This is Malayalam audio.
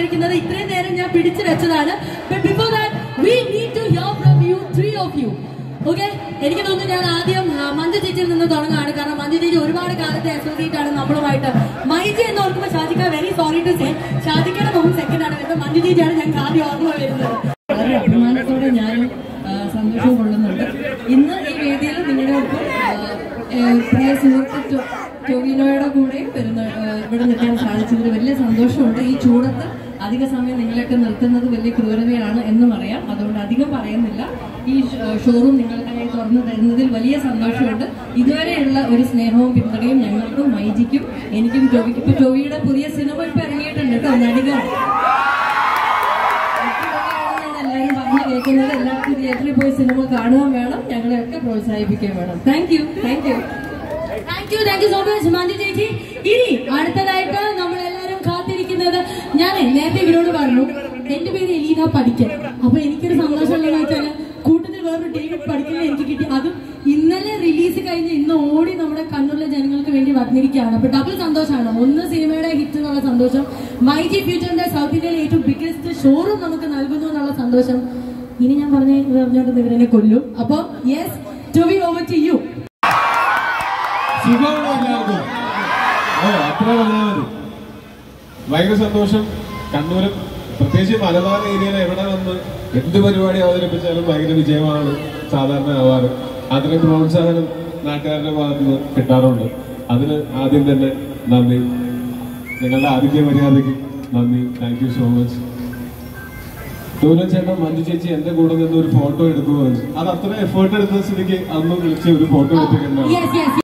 പറഞ്ഞുകൊണ്ടിരിക്കുന്നത് ഇത്രയും നേരം ഞാൻ പിടിച്ചു വെച്ചതാണ് before that we need to hear from you three of you okay എനിക്ക് തോന്നുന്നു ഞാൻ ആദ്യം ആ, മഞ്ജു ചേച്ചിയിൽ നിന്ന് തുടങ്ങുകയാണ് കാരണം മഞ്ജു ചേച്ചി ഒരുപാട് കാലത്തെ അസോസിയേറ്റ് ആണ് നമ്മളുമായിട്ട് മൈജി എന്ന് ഓർക്കുമ്പോൾ ഷാജിക്ക വെരി സോറി ടു സേ ഷാജിക്കയുടെ മുമ്പ് സെക്കൻഡ് ആണ് വരുന്നത് മഞ്ജു ചേച്ചിയാണ് ഞങ്ങൾക്ക് ആദ്യം ഓർമ്മ വരുന്നത് വളരെ അഭിമാനത്തോടെ ഞാനും ആ, സന്തോഷം കൊള്ളുന്നുണ്ട് ഇന്ന് ഈ വേദിയിൽ നിങ്ങളുടെ ഒപ്പം ആ, ഏ, പ്രിയ സുഹൃത്ത് ടൊ- ടൊവിനോയുടെ കൂടെ വരുന്ന ആ, ഇവിടെ നിൽക്കാൻ സാധിച്ചതിൽ വലിയ സന്തോഷമുണ്ട് ഈ ചൂടത്ത് അധിക സമയം നിങ്ങളെയൊക്കെ നിർത്തുന്നത് വലിയ ക്രൂരതയാണ് എന്നും അറിയാം അതുകൊണ്ട് അധികം പറയുന്നില്ല ഈ ഷ- ഷോറൂം നിങ്ങൾക്കായി തുറന്നു തരുന്നതിൽ വലിയ സന്തോഷമുണ്ട് ഇതുവരെയുള്ള ഒരു സ്നേഹവും പിന്തുണയും ഞങ്ങൾക്കും മൈജിക്കും എനിക്കും ടൊവിക്കും ഇപ്പൊ ടൊവിയുടെ പുതിയ സിനിമ ഇപ്പൊ ഇറങ്ങിയിട്ടുണ്ട് കേട്ടോ നടികൾ എല്ലാവരും പറഞ്ഞു കേൾക്കുന്നത് എല്ലാവർക്കും തിയേറ്ററിൽ പോയി സിനിമ കാണുകയും വേണം ഞങ്ങളെയൊക്കെ പ്രോത്സാഹിപ്പിക്കുകയും വേണം thank you thank you thank you thank you so much Manju ചേച്ചി ഇനി അടുത്തതായിട്ട് നമ്മൾ എല്ലാവരും കാത്തിരിക്കുന്നത് ഞാൻ നേരത്തെ ഇവരോട് പറഞ്ഞു എന്റെ പേര് എലീന പഠിക്കൽ അപ്പൊ എനിക്കൊരു സന്തോഷം ഉള്ളതെന്ന് വെച്ചാല് കൂട്ടത്തിൽ വേറൊരു ഡേവിഡ് പഠിക്കൽ എനിക്ക് കിട്ടി അതും ഇന്നലെ റിലീസ് കഴിഞ്ഞ് ഇന്ന് ഓടി നമ്മുടെ കണ്ണൂരിലെ ജനങ്ങൾക്ക് വേണ്ടി വന്നിരിക്കുകയാണ് അപ്പൊ ഡബിൾ സന്തോഷമാണ് ഒന്ന് സിനിമയുടെ ഹിറ്റ് എന്നുള്ള സന്തോഷം മൈ ജി ഫ്യൂച്ചറിന്റെ സൗത്ത് ഇന്ത്യയിലെ ഏറ്റവും ബിഗ്ഗസ്റ്റ് ഷോറൂം നമുക്ക് നൽകുന്നു എന്നുള്ള സന്തോഷം ഇനി ഞാൻ പറഞ്ഞ പറഞ്ഞോണ്ട് ഇവരെന്നെ കൊല്ലും അപ്പൊ yes to be over to you സുഖമാണോ എല്ലാവർക്കും ഓ അത്ര പറഞ്ഞാൽ മതി ഭയങ്കര സന്തോഷം കണ്ണൂരും പ്രത്യേകിച്ച് മലബാർ ഏരിയയിൽ എവിടെ വന്ന് എന്ത് പരിപാടി അവതരിപ്പിച്ചാലും ഭയങ്കര വിജയമാണ് സാധാരണ ആവാറ് അത്രയും പ്രോത്സാഹനം നാട്ടുകാരുടെ ഭാഗത്ത് നിന്ന് കിട്ടാറുണ്ട് അതിന് ആദ്യം തന്നെ നന്ദി നിങ്ങളുടെ ആതിഥ്യ മര്യാദയ്ക്ക് നന്ദി താങ്ക് യു സോ മച്ച് ടൂലൻ ചേട്ടൻ മഞ്ജു ചേച്ചി എന്റെ കൂടെ നിന്ന് ഒരു ഫോട്ടോ എടുക്കുമെന്ന് അത് അത്ര എഫേർട്ട് എടുത്ത സ്ഥിതിക്ക് അന്ന് വിളിച്ച് ഒരു ഫോട്ടോ എടുത്തിട്ടുണ്ടാവും യെസ് യെസ്